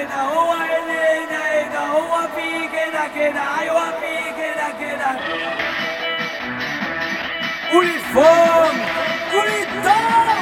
ايه ده هو اللي ايه ده ايه ده هو في كده كده ايوه في كده كده قول الفون قول الدم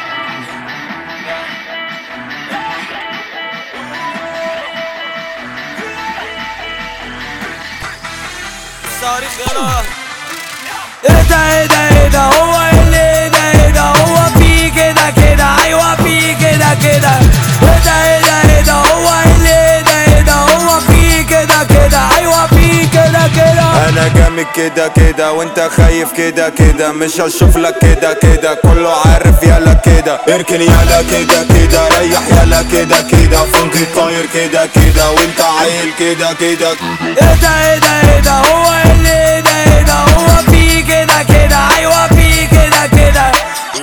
صارخ يلا ايه ده ايه ده ايه ده هو اللي ايه ده ايه ده هو في كده كده ايوه في كده كده ايه ده ايه ده ايه ده هو اللي ايه ده ايه ده هو في كده كده ايوه في كده كده انا جامد كده كده وانت خايف كده كده مش هشوف لك كده كده كله عارف يلا كده اركن يلا كده كده ريح يلا كده كده فنكي طاير كده كده وانت عيل كده كده ايه ده ايه ده ايه ده هو اللي ايه ده ايه ده هو في كده كده ايوه في كده كده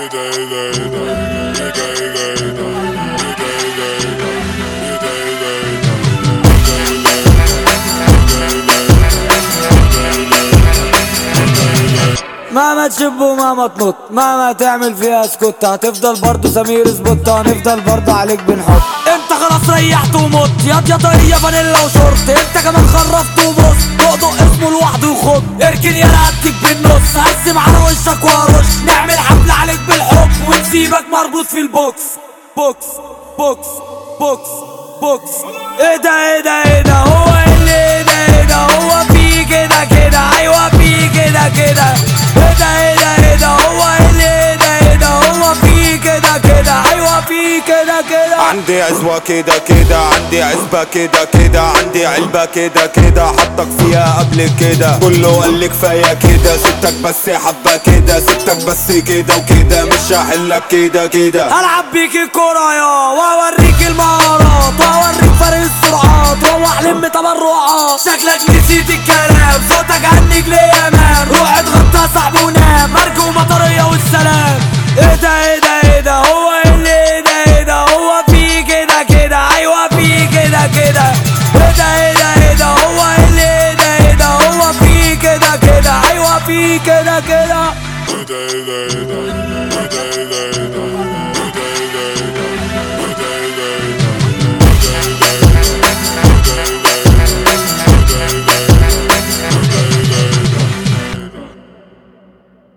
مهما تشب ومهما تنط مهما تعمل فيها اسكت هتفضل برضه سمير سبوت هنفضل برضه عليك بنحط انت خلاص ريحت ومت ياض يا طرية فانيلا وشورت انت كمان خرفت وبص دقدق اسمه لوحده وخد اركن يا رقبتك بالنص هزم على وشك وارش نعمل حفلة عليك بالحب ونسيبك مربوط في البوكس بوكس بوكس بوكس بوكس ايه ده ايه ده ايه ده هو اللي ايه ده ايه ده هو في كده كده ايوه في كده كده ايه ده ايه ده ايه ده هو اللي ايه ده ايه ده هو في كده كده ايوه في كده كده عندي عزوة كده كده عندي عزبة كده كده عندي علبة كده كده حطك فيها قبل كده كله قال لي كفاية كده سبتك بس حبة كده سبتك بس كده وكده مش هحلك كده كده هلعب بيك الكورة يا واوريك المهارات واوريك فرق السرعات روح لم تبرعات شكلك نسيت الكلام صوتك عنك ليه يا مان روح اتغطى يا صاحبي ونام مركو مطرية والسلام ايه ده ايه ده ايه ده هو اللي ايه ده ايه ده هو في كده كده ايوه في كده كده ايه ده ايه ده ايه ده هو اللي ايه ده ايه ده هو في كده كده ايوه في كده كده ايه ده ايه ده ايه ده